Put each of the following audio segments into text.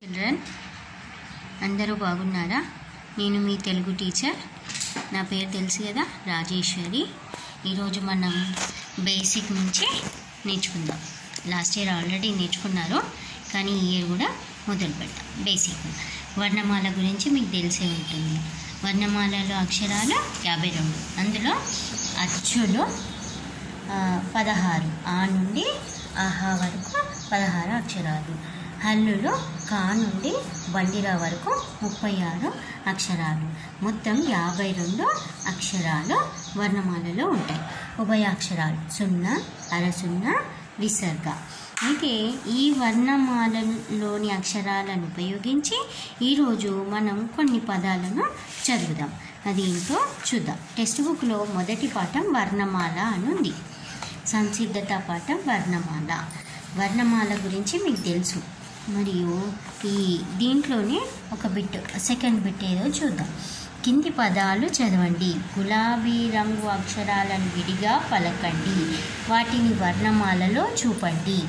children అందరూ బాగున్నారా నేను మీ తెలుగు టీచర్ నా పేరు తెలుసు కదా రాజేశ్వరి ఈరోజు మనం బేసిక్ నుంచి నేర్చుకుందాం లాస్ట్ ఇయర్ ఆల్రెడీ నేర్చుకున్నారు కానీ ఈ ఇయర్ కూడా మొదలు పెడతాం బేసిక్ వర్ణమాల గురించి మీకు తెలిసే ఉంటుంది వర్ణమాలలో అక్షరాలు యాభై రెండు అందులో అచ్చులు ఆ, పదహారు ఆ నుండి ఆహా వరకు పదహారు అక్షరాలు హల్లులో కా నుండి బండిరా వరకు ముప్పై ఆరు అక్షరాలు మొత్తం యాభై రెండు అక్షరాలు వర్ణమాలలో ఉంటాయి ఉభయాక్షరాలు సున్నా అర సున్నా విసర్గ అయితే ఈ వర్ణమాలలోని అక్షరాలను ఉపయోగించి ఈరోజు మనం కొన్ని పదాలను చదువుదాం అది ఏంటో చూద్దాం టెక్స్ట్ బుక్లో మొదటి పాఠం వర్ణమాల అని ఉంది సంసిద్ధత పాఠం వర్ణమాల వర్ణమాల గురించి మీకు తెలుసు మరియు ఈ దీంట్లోనే ఒక బిట్ సెకండ్ బిట్ ఏదో చూద్దాం కింది పదాలు చదవండి గులాబీ రంగు అక్షరాలను విడిగా పలకండి వాటిని వర్ణమాలలో చూపండి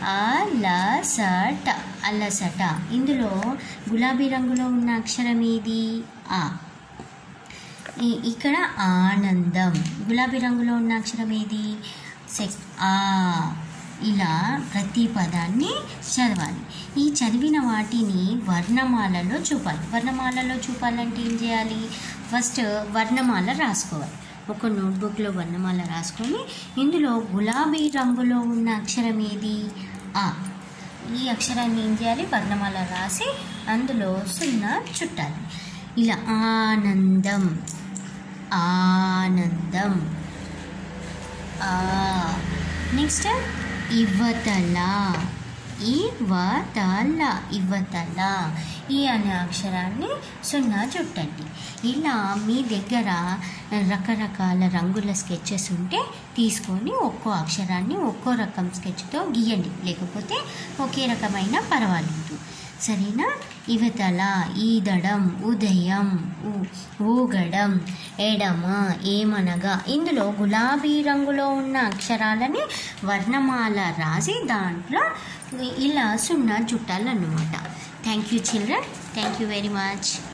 అలసట అలసట ఇందులో గులాబీ రంగులో ఉన్న అక్షరం ఏది ఆ ఈ- ఇక్కడ ఆనందం గులాబీ రంగులో ఉన్న అక్షరం ఏది సెక్ ఆ ఇలా ప్రతి పదాన్ని చదవాలి ఈ చదివిన వాటిని వర్ణమాలలో చూపాలి వర్ణమాలలో చూపాలంటే ఏం చేయాలి ఫస్ట్ వర్ణమాల రాసుకోవాలి ఒక నోట్బుక్లో వర్ణమాల రాసుకొని ఇందులో గులాబీ రంగులో ఉన్న అక్షరం ఏది ఆ ఈ అక్షరాన్ని ఏం చేయాలి వర్ణమాల రాసి అందులో సున్నా చుట్టాలి ఇలా ఆనందం ఆనందం ఆ నెక్స్ట్ ఇవ్వతల ఇవ్వతల ఇవ్వతల ఈ అనే అక్షరాన్ని సున్నా చుట్టండి ఇలా మీ దగ్గర రకరకాల రంగుల స్కెచెస్ ఉంటే తీసుకొని ఒక్కో అక్షరాన్ని ఒక్కో రకం స్కెచ్తో గీయండి లేకపోతే ఒకే రకమైన పర్వాలేదు సరేనా ఇవతల ఈదడం ఉదయం ఊ- ఊగడం ఎడమ ఏమనగా ఇందులో గులాబీ రంగులో ఉన్న అక్షరాలని వర్ణమాల రాసి దాంట్లో ఇలా సున్నా చుట్టాలన్నమాట thank you children thank you very much